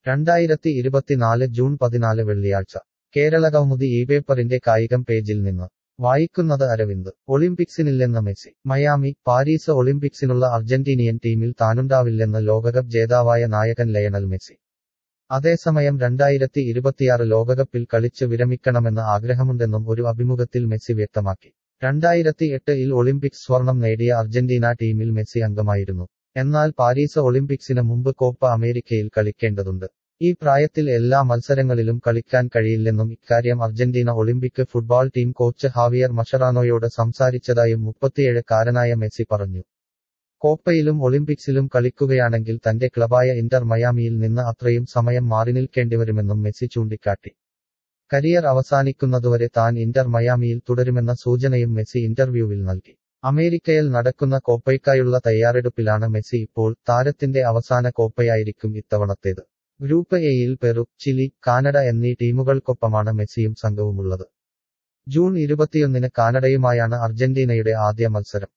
രണ്ടായിരത്തി ഇരുപത്തിനാല് ജൂൺ പതിനാല് വെള്ളിയാഴ്ച കേരളകൗമുദി ഈ പേപ്പറിന്റെ കായികം പേജിൽ നിന്ന് വായിക്കുന്നത് അരവിന്ദ് ഒളിമ്പിക്സിനില്ലെന്ന മെസ്സി മയാമി പാരീസ് ഒളിമ്പിക്സിനുള്ള അർജന്റീനിയൻ ടീമിൽ താനുണ്ടാവില്ലെന്ന് ലോകകപ്പ് ജേതാവായ നായകൻ ലയണൽ മെസ്സി അതേസമയം രണ്ടായിരത്തി ഇരുപത്തിയാറ് ലോകകപ്പിൽ കളിച്ച് വിരമിക്കണമെന്ന് ആഗ്രഹമുണ്ടെന്നും ഒരു അഭിമുഖത്തിൽ മെസ്സി വ്യക്തമാക്കി രണ്ടായിരത്തി എട്ടിൽ ഒളിമ്പിക്സ് സ്വർണം നേടിയ അർജന്റീന ടീമിൽ മെസ്സി അംഗമായിരുന്നു എന്നാൽ പാരീസ് ഒളിമ്പിക്സിന് മുമ്പ് കോപ്പ അമേരിക്കയിൽ കളിക്കേണ്ടതുണ്ട് ഈ പ്രായത്തിൽ എല്ലാ മത്സരങ്ങളിലും കളിക്കാൻ കഴിയില്ലെന്നും ഇക്കാര്യം Argentina Olympic football team coach Javier മഷറാനോയോട് സംസാരിച്ചതായും മുപ്പത്തിയേഴ് കാരനായ മെസ്സി പറഞ്ഞു കോപ്പയിലും ഒളിമ്പിക്സിലും കളിക്കുകയാണെങ്കിൽ തന്റെ ക്ലബായ ഇന്റർ മയാമിയിൽ നിന്ന് അത്രയും സമയം മാറിനിൽക്കേണ്ടിവരുമെന്നും മെസ്സി ചൂണ്ടിക്കാട്ടി കരിയർ അവസാനിക്കുന്നതുവരെ താൻ ഇന്റർ മയാമിയിൽ തുടരുമെന്ന സൂചനയും മെസ്സി ഇന്റർവ്യൂവിൽ നൽകി അമേരിക്കയിൽ നടക്കുന്ന കോപ്പയ്ക്കായുള്ള തയ്യാറെടുപ്പിലാണ് മെസ്സി ഇപ്പോൾ താരത്തിന്റെ അവസാന കോപ്പയായിരിക്കും ഇത്തവണത്തേത് ഗ്രൂപ്പ് എയിൽ പെറു ചിലി കാനഡ എന്നീ ടീമുകൾക്കൊപ്പമാണ് മെസ്സിയും സംഘവുമുള്ളത് ജൂൺ ഇരുപത്തിയൊന്നിന് കാനഡയുമായാണ് അർജന്റീനയുടെ ആദ്യ മത്സരം